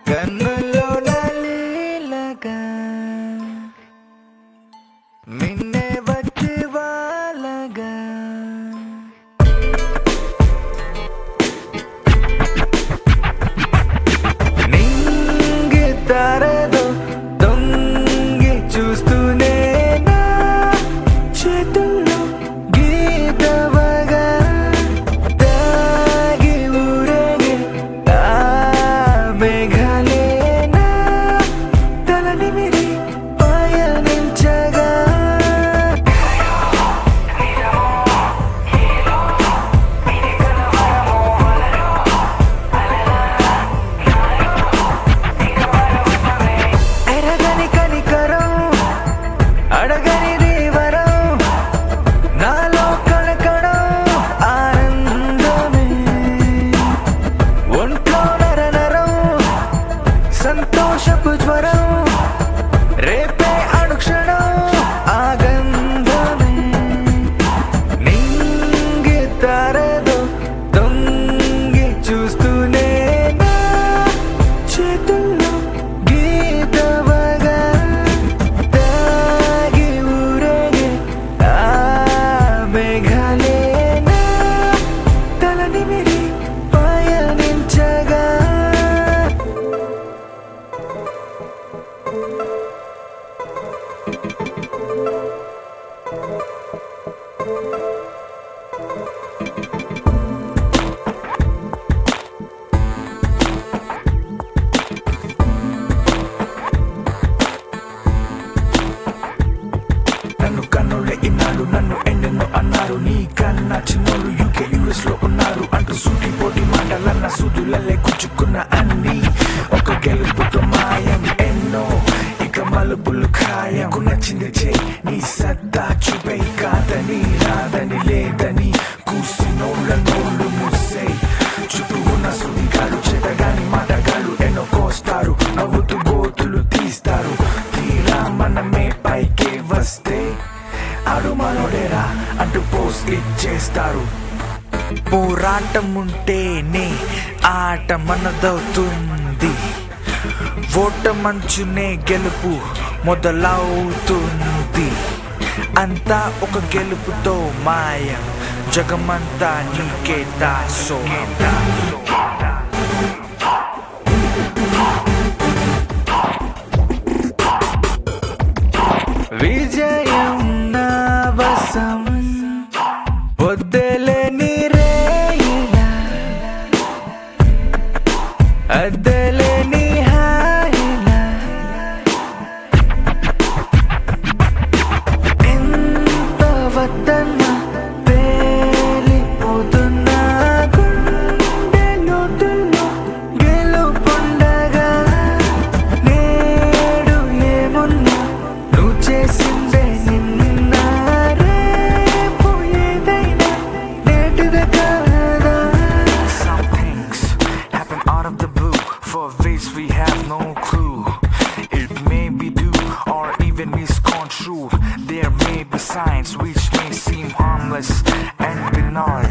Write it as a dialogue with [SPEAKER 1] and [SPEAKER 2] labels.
[SPEAKER 1] కన్నుల్లో నలీలగా నిన్నే వచ్చి వాళ్ళగా నింగి తారదో దొంగి చూస్తూనే నా చేతుల్లో గీతవగా తాగి ఊరేగే ఆ మేఘాలేనా తలని మిరి పయనించగా ఎరగని కనికరం అడగని వరం నాలో కణకణం ఆనందమే ఒంట్లో నర నరం సంతోషపు జ్వరం రేపే అనుక్షణం ఆగంధమే నింగి తారదో దొంగి చూస్తూనే నా చేతుల్లో గీతవగా తాగి ఊరేగే ఆ మేఘాలేనా తలని మిరి పయనించగా నన్ను కన్నులే ఇన్నాళ్ళు నన్ను ఎన్నెన్నో అన్నారు నీ కన్నా చిన్నోళ్ళు యూకే యుఎస్ లో ఉన్నారు అంటూ సూటి పోటీ మాటలన్న సూదులల్లే గుచ్చుకున్న అన్ని ఒక గెలుపుతో మాయం ఎన్నో ఇక మలుపులు ఖాయం నీకు నచ్చింది చేయి నీ సత్తా చూపే కాదని రాదని లేదని కూసినోళ్ళ నోళ్ళు మూసే చుట్టూ ఉన్న సుడిగాడు చెడ్డగాని మాటగాడు ఎన్నో కోస్తారు నవ్వుతూ గోతులు తీస్తారు తీరా మనమే పైకి వస్తే ఆడు మనోడేరా అంటూ పోస్ట్ ఇచ్చేస్తారు పోరాటం ఉంటేనే ఆట మనదవుతుంది ఓట మంచునే గెలుపు మొదలవుతుంది అంతా ఒక గెలుపుతో మాయం జగమంతా నీకే దాసో విజయం నా వశం వద్దలేని రేయిలా అద్దలేని హాయిలా ఎంత వద్దన్నా పేలిపోతున్నా గుండె లోతుల్లో గెలుపొండగా నేడు ఏమున్నా నువ్వు చేసిందే నిన్న రేపు ఏదైనా నేటిదే కాదా
[SPEAKER 2] Some things happen out of the blue. For this we have no clue. It may be due or even misconstrued. There may be signs which may seem harmless and benign.